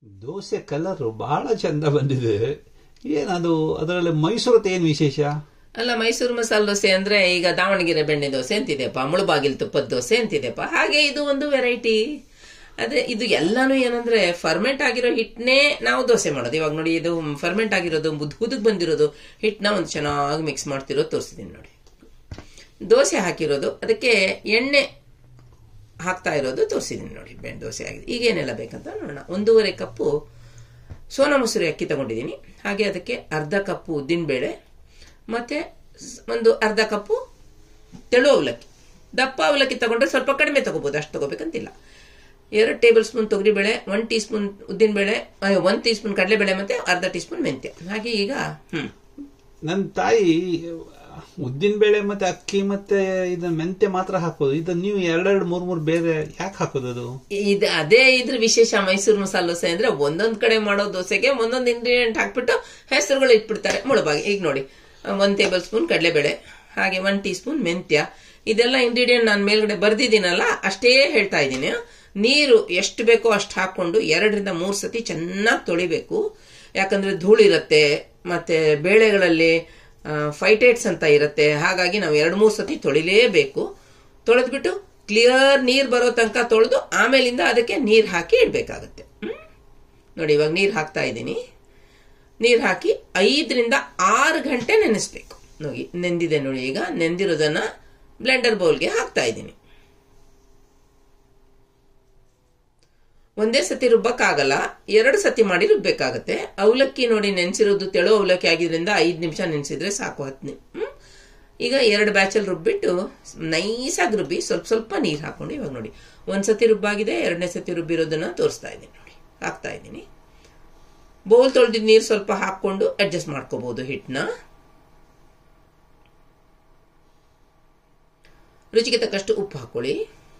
Dosa colour ಬಹಳ ಚಂದ ಬಂದಿದೆ ಏನದು ಅದರಲ್ಲಿ ಮೈಸೂರು ಏನು ವಿಶೇಷ ಅಲ್ಲ ಮೈಸೂರು ಮಸಾಲೆ ದೋಸೆ ಅಂದ್ರೆ ಈಗ ದಾವಣಗೆರೆ ಬೆಣ್ಣೆ ದೋಸೆ ಅಂತಿದೆಪ್ಪ ಮುಳುಬಾಗಿಲು ತುಪ್ಪದ ದೋಸೆ ಅಂತಿದೆಪ್ಪ ಹಾಗೆ ಇದು ಒಂದು ವೆರೈಟಿ ಅದೇ ಇದು ಎಲ್ಲಾನು ಏನಂದ್ರೆ ಫರ್ಮೆಂಟ್ ಆಗಿರೋ ಹಿಟ್ನೇ ನಾವು ದೋಸೆ ಮಾಡೋದು ಇವಾಗ ನೋಡಿ ಇದು ಫರ್ಮೆಂಟ್ ಆಗಿರೋದು ಹುದುಗ್ ಬಂದಿರೋದು ಹಿಟ್ನ ಒಂದು ಚೆನ್ನಾಗಿ ಮಿಕ್ಸ್ ಮಾಡ್ತಿರೋದು ತೋರಿಸಿದೀನಿ ನೋಡಿ ದೋಸೆ ಹಾಕಿರೋದು ಅದಕ್ಕೆ ಎಣ್ಣೆ ಹಾಕ್ತಾ ಇರೋದು ತೋರಿಸಿದೀನಿ ನೋಡಿ ಬೆಣ್ಣೆ ದೋಸೆ ಆಗಿದೆ ಈಗ ಏನೆಲ್ಲ ಬೇಕಂತ ನೋಡೋಣ ಒಂದೂವರೆ ಕಪ್ಪು ಸೋನಾ ಮಸೂರಿ ಅಕ್ಕಿ ತಗೊಂಡಿದ್ದೀನಿ ಹಾಗೆ ಅದಕ್ಕೆ ಅರ್ಧ ಕಪ್ಪು ಉದ್ದಿನಬೇಳೆ ಮತ್ತೆ ಸ್- ಒಂದು ಅರ್ಧ ಕಪ್ಪು ತೆಳು ಅವಲಕ್ಕಿ ದಪ್ಪ ಅವಲಕ್ಕಿ ತಗೊಂಡ್ರೆ ಸ್ವಲ್ಪ ಕಡಿಮೆ ತಗೋಬಹುದು ಅಷ್ಟು ತಗೋಬೇಕಂತಿಲ್ಲ ಎರಡು ಟೇಬಲ್ ಸ್ಪೂನ್ ತೊಗರಿಬೇಳೆ ಒನ್ ಟೀ ಸ್ಪೂನ್ ಉದ್ದಿನಬೇಳೆ ಒನ್ ಟೀ ಸ್ಪೂನ್ ಕಡಲೆಬೇಳೆ ಮತ್ತೆ ಅರ್ಧ ಟೀ ಸ್ಪೂನ್ ಮೆಂತ್ಯ ಹಾಗೆ ಈಗ ಹ್ಮ್ ನನ್ನ ತಾಯಿ ಉದ್ದಿನ ಬೇಳೆ ಮತ್ತೆ ಅಕ್ಕಿ ಮತ್ತೆ ಇದನ್ನ ಮೆಂತೆ ಮಾತ್ರ ಹಾಕೋದು ಇದು ನೀವು ಎರಡೆರಡು ಮೂರ್ ಮೂರ್ ಬೇರೆ ಯಾಕೆ ಹಾಕೋದು ಅದು ಇದು ಅದೇ ಇದ್ರ ವಿಶೇಷ ಮೈಸೂರು ಮಸಾಲೆ ದೋಸೆ ಅಂದ್ರೆ ಒಂದೊಂದ್ ಕಡೆ ಮಾಡೋ ದೋಸೆಗೆ ಒಂದೊಂದು ಇಂಗ್ರೀಡಿಯೆಂಟ್ ಹಾಕ್ಬಿಟ್ಟು ಹೆಸರುಗಳು ಇಟ್ಬಿಡ್ತಾರೆ ಮುಳುಬಾಗಿ ಈಗ ನೋಡಿ ಒಂದ್ ಟೇಬಲ್ ಸ್ಪೂನ್ ಕಡಲೆಬೇಳೆ ಹಾಗೆ ಒನ್ ಟೀ ಸ್ಪೂನ್ ಮೆಂತ್ಯ ಇದೆಲ್ಲ ಇಂಗ್ರೀಡಿಯೆಂಟ್ ನಾನು ಮೇಲ್ಗಡೆ ಬರ್ದಿದ್ದೀನಲ್ಲ ಅಷ್ಟೇ ಹೇಳ್ತಾ ಇದ್ದೀನಿ ನೀರು ಎಷ್ಟು ಬೇಕೋ ಅಷ್ಟು ಹಾಕೊಂಡು ಎರಡರಿಂದ ಮೂರು ಸತಿ ಚೆನ್ನಾಗಿ ತೊಳಿಬೇಕು ಯಾಕಂದ್ರೆ ಧೂಳಿರುತ್ತೆ ಮತ್ತೆ ಬೇಳೆಗಳಲ್ಲಿ ಫೈಟೇಟ್ಸ್ ಅಂತ ಇರುತ್ತೆ ಹಾಗಾಗಿ ನಾವು ಎರಡು ಮೂರು ಸತಿ ತೊಳಿಲೇಬೇಕು ತೊಳೆದ್ಬಿಟ್ಟು ಕ್ಲಿಯರ್ ನೀರ್ ಬರೋ ತನಕ ತೊಳೆದು ಆಮೇಲಿಂದ ಅದಕ್ಕೆ ನೀರ್ ಹಾಕಿ ಇಡ್ಬೇಕಾಗತ್ತೆ ಹ್ಮ್? ನೋಡಿ ಇವಾಗ ನೀರ್ ಹಾಕ್ತಾ ಇದ್ದೀನಿ ನೀರ್ ಹಾಕಿ ಐದರಿಂದ ಆರು ಗಂಟೆ ನೆನೆಸ್ಬೇಕು ನೋಡಿ ನೆಂದಿದೆ ನೋಡಿ ಈಗ ನೆಂದಿರೋದನ್ನ ಬ್ಲೆಂಡರ್ ಬೌಲ್ಗೆ ಹಾಕ್ತಾ ಇದ್ದೀನಿ ಒಂದೇ ಸತಿ ರುಬ್ಬಕ್ಕಾಗಲ್ಲ ಎರಡು ಸತಿ ಮಾಡಿ ರುಬ್ಬೇಕಾಗತ್ತೆ ಅವಲಕ್ಕಿ ನೋಡಿ ನೆನೆಸಿರೋದು ತೆಳು ಅವಲಕ್ಕಿ ಆಗಿದ್ರಿಂದ ಐದು ನಿಮಿಷ ನೆನೆಸಿದ್ರೆ ಸಾಕು ಹತ್ತು ನಿ ಹ್ಮ್? ಈಗ ಎರಡು ಬ್ಯಾಚಲ್ಲಿ ರುಬ್ಬಿಟ್ಟು ನೈಸಾಗಿ ರುಬ್ಬಿ ಸ್ವಲ್ಪ ಸ್ವಲ್ಪ ನೀರು ಹಾಕೊಂಡು ಇವಾಗ ನೋಡಿ ಒಂದ್ ಸತಿ ರುಬ್ಬಾಗಿದೆ ಎರಡನೇ ಸತಿ ರುಬ್ಬಿರೋದನ್ನ ತೋರಿಸ್ತಾ ಇದ್ದೀನಿ ನೋಡಿ ಹಾಕ್ತಾ ಇದ್ದೀನಿ ಬೌಲ್ ತೊಳೆದಿದ್ದ ನೀರು ಸ್ವಲ್ಪ ಹಾಕೊಂಡು ಅಡ್ಜಸ್ಟ್ ಮಾಡ್ಕೋಬಹುದು ಹಿಟ್ಟನ್ನ ರುಚಿಗೆ ತಕ್ಕಷ್ಟು ಉಪ್ಪು ಹಾಕೊಳ್ಳಿ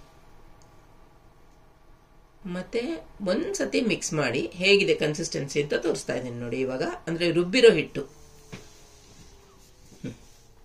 ಮತ್ತೆ ಒಂದ್ ಸತಿ ಮಿಕ್ಸ್ ಮಾಡಿ ಹೇಗಿದೆ ಕನ್ಸಿಸ್ಟೆನ್ಸಿ ಅಂತ ತೋರಿಸ್ತಾ ಇದ್ದೀನಿ ನೋಡಿ ಇವಾಗ ಅಂದ್ರೆ ರುಬ್ಬಿರೋ ಹಿಟ್ಟು ಹ್ಮ್.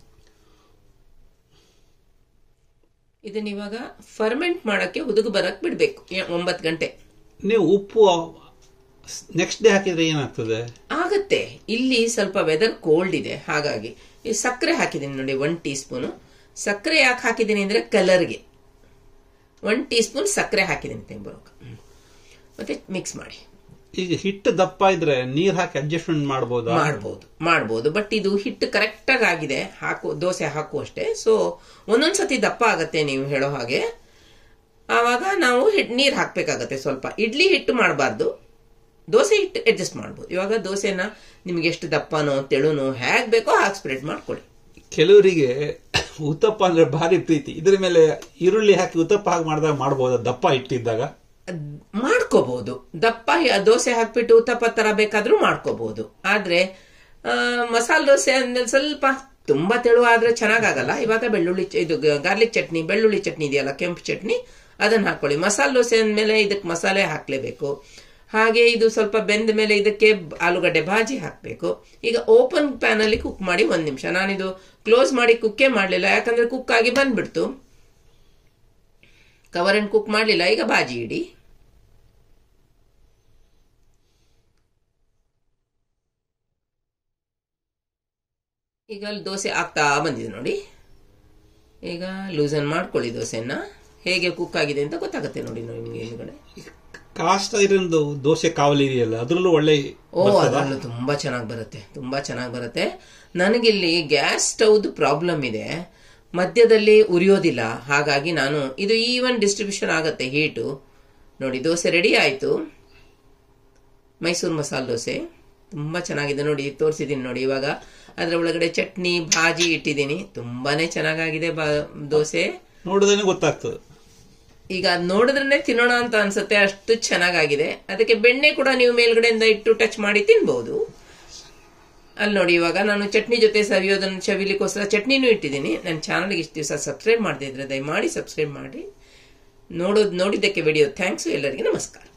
ಇದನ್ನ ಇವಾಗ ಫರ್ಮೆಂಟ್ ಮಾಡಕ್ಕೆ ಹುದುಗು ಬರಕ್ ಬಿಡ್ಬೇಕು ಏ- ಒಂಬತ್ತು ಗಂಟೆ ನೀವು ಉಪ್ಪು ನೆಕ್ಸ್ಟ್ ಡೇ ಹಾಕಿದ್ರೆ ಏನಾಗ್ತದೆ ಆಗತ್ತೆ ಇಲ್ಲಿ ಸ್ವಲ್ಪ ವೆದರ್ ಕೋಲ್ಡ್ ಇದೆ ಹಾಗಾಗಿ ಈ ಸಕ್ಕರೆ ಹಾಕಿದ್ದೀನಿ ನೋಡಿ ಒನ್ ಟೀ ಸ್ಪೂನು ಸಕ್ಕರೆ ಯಾಕೆ ಹಾಕಿದ್ದೀನಿ ಅಂದ್ರೆ ಕಲರ್ಗೆ ಒನ್ ಟೀ ಸ್ಪೂನ್ ಸಕ್ಕರೆ ಹಾಕಿದ್ದೀನಿ ತೆಂಬರೋಕ ಮತ್ತೆ ಮಿಕ್ಸ್ ಮಾಡಿ ಈಗ ಹಿಟ್ಟು ದಪ್ಪ ಇದ್ರೆ ನೀರ್ ಹಾಕಿ ಅಡ್ಜಸ್ಟ್ಮೆಂಟ್ ಮಾಡಬಹುದಾ ಮಾಡ್ಬೋದು ಮಾಡ್ಬೋದು ಬಟ್ ಇದು ಹಿಟ್ಟು ಕರೆಕ್ಟ್ ಆಗಿ ಆಗಿದೆ ಹಾಕು ದೋಸೆ ಹಾಕುವಷ್ಟೇ ಸೊ ಒಂದೊಂದ್ ಸತಿ ದಪ್ಪ ಆಗತ್ತೆ ನೀವು ಹೇಳೋ ಹಾಗೆ ಆವಾಗ ನಾವು ಹಿಟ್ ನೀರ್ ಹಾಕ್ಬೇಕಾಗತ್ತೆ ಸ್ವಲ್ಪ ಇಡ್ಲಿ ಹಿಟ್ಟು ಮಾಡಬಾರ್ದು ದೋಸೆ ಹಿಟ್ಟು ಅಡ್ಜಸ್ಟ್ ಮಾಡ್ಬೋದು ಇವಾಗ ದೋಸೆನ ನಿಮ್ಗೆ ಎಷ್ಟು ದಪ್ಪನೋ ತೆಳುನೋ ಹೇಗ್ ಬೇಕೋ ಹಾಗೆ ಸ್ಪ್ರೆಡ್ ಮಾಡ್ಕೊಳ್ಳಿ ಕೆಲವರಿಗೆ ಉತ್ತಪ್ಪ ಅಂದ್ರೆ ಭಾರಿ ಪ್ರೀತಿ ಇದ್ರ ಮೇಲೆ ಈರುಳ್ಳಿ ಹಾಕಿ ಉತ್ತಪ್ಪ ಹಾಕಿ ಮಾಡಿದಾಗ ಮಾಡಬಹುದಾ ದಪ್ಪ ಇಟ್ಟಿದ್ದಾಗ ಅದ್ ಮಾಡ್ಕೋಬಹುದು ದಪ್ಪ ಯ- ದೋಸೆ ಹಾಕ್ಬಿಟ್ಟು ಉತ್ತಪ್ಪ ತರ ಬೇಕಾದ್ರೂ ಮಾಡ್ಕೋಬಹುದು ಆದ್ರೆ ಮಸಾಲೆ ದೋಸೆ ಅಂದ್ರೆ ಸ್ವಲ್ಪ ತುಂಬಾ ತೆಳು ಆದ್ರೆ ಚೆನ್ನಾಗಾಗಲ್ಲ ಇವಾಗ ಬೆಳ್ಳುಳ್ಳಿ ಚ- ಇದು ಗಾರ್ಲಿಕ್ ಚಟ್ನಿ ಬೆಳ್ಳುಳ್ಳಿ ಚಟ್ನಿ ಇದೆಯಲ್ಲ ಕೆಂಪು ಚಟ್ನಿ ಅದನ್ನ ಹಾಕೊಳ್ಳಿ ಮಸಾಲೆ ದೋಸೆ ಅಂದ್ಮೇಲೆ ಇದಕ್ಕೆ ಮಸಾಲೆ ಹಾಕ್ಲೇಬೇಕು ಹಾಗೆ ಇದು ಸ್ವಲ್ಪ ಬೆಂದ ಮೇಲೆ ಇದಕ್ಕೆ ಬ- ಆಲೂಗಡ್ಡೆ ಭಾಜಿ ಹಾಕ್ಬೇಕು ಈಗ ಓಪನ್ ಪ್ಯಾನ್ ಅಲ್ಲಿ ಕುಕ್ ಮಾಡಿ ಒಂದ್ ನಿಮಿಷ ನಾನಿದು ಕ್ಲೋಸ್ ಮಾಡಿ ಕುಕ್ಕೇ ಮಾಡ್ಲಿಲ್ಲ ಯಾಕಂದ್ರೆ ಕುಕ್ ಆಗಿ ಬಂದ್ಬಿಡ್ತು ಕವರ್ ಅಂಡ್ ಕುಕ್ ಮಾಡಲಿಲ್ಲ ಈಗ ಬಾಜಿ ಇಡಿ ಈಗ ಅಲ್ಲಿ ದೋಸೆ ಆಗ್ತಾ ಬಂದಿದೆ ನೋಡಿ ಈಗ ಲೂಸನ್ ಮಾಡ್ಕೊಳ್ಳಿ ದೋಸೆನ ಹೇಗೆ ಕುಕ್ ಆಗಿದೆ ಅಂತ ಗೊತ್ತಾಗುತ್ತೆ ನೋಡಿ ನಿಮಗೆ ಹಿಂದ್ಗಡೆ ಕಾಸ್ಟ್ ಐರನ್ದು ದೋಸೆ ಕಾವಲಿ ಇದೆಯಲ್ಲ ಅದ್ರಲ್ಲೂ ಒಳ್ಳೆ ಓ ಅದರಲ್ಲೂ ತುಂಬಾ ಚೆನ್ನಾಗಿ ಬರುತ್ತೆ ತುಂಬಾ ಚೆನ್ನಾಗಿ ಬರುತ್ತೆ ನನಗಿಲ್ಲಿ ಗ್ಯಾಸ್ ಸ್ಟವ್ದು ಪ್ರಾಬ್ಲಮ್ ಇದೆ ಮಧ್ಯದಲ್ಲಿ ಉರಿಯೋದಿಲ್ಲ ಹಾಗಾಗಿ ನಾನು ಇದು ಈವನ್ ಡಿಸ್ಟ್ರಿಬ್ಯೂಷನ್ ಆಗತ್ತೆ ಹೀಟು ನೋಡಿ ದೋಸೆ ರೆಡಿ ಆಯ್ತು ಮೈಸೂರು ಮಸಾಲೆ ದೋಸೆ ತುಂಬಾ ಚೆನ್ನಾಗಿದೆ ನೋಡಿ ತೋರಿಸಿದ್ದೀನಿ ನೋಡಿ ಇವಾಗ ಅದರ ಒಳಗಡೆ ಚಟ್ನಿ ಭಾಜಿ ಇಟ್ಟಿದ್ದೀನಿ ತುಂಬಾನೇ ಚೆನ್ನಾಗಾಗಿದೆ ಬಾ- ದೋಸೆ ನೋಡಿದ್ರೆ ಗೊತ್ತಾಗ್ತದೆ ಈಗ ಅದ್ ನೋಡಿದ್ರೆ ತಿನ್ನೋಣ ಅಂತ ಅನ್ಸುತ್ತೆ ಅಷ್ಟು ಚೆನ್ನಾಗಾಗಿದೆ ಅದಕ್ಕೆ ಬೆಣ್ಣೆ ಕೂಡ ನೀವು ಮೇಲ್ಗಡೆಯಿಂದ ಇಟ್ಟು ಟಚ್ ಮಾಡಿ ತಿನ್ಬಹುದು ಅಲ್ಲಿ ನೋಡಿ ಇವಾಗ ನಾನು ಚಟ್ನಿ ಜೊತೆ ಸವಿಯೋದನ್ನ ಚವಿಲಿಕ್ಕೋಸ್ಕರ ಚಟ್ನಿನೂ ಇಟ್ಟಿದ್ದೀನಿ ನನ್ನ ಚಾನಲ್ಗೆ ಇಷ್ಟು ದಿವಸ ಸಬ್ಸ್ಕ್ರೈಬ್ ಮಾಡದೇ ಇದ್ರೆ ದಯಮಾಡಿ ಸಬ್ಸ್ಕ್ರೈಬ್ ಮಾಡಿ ನೋಡೋದು ನೋಡಿದ್ದಕ್ಕೆ ವಿಡಿಯೋ ಥ್ಯಾಂಕ್ಸು ಎಲ್ಲರಿಗೆ ನಮಸ್ಕಾರ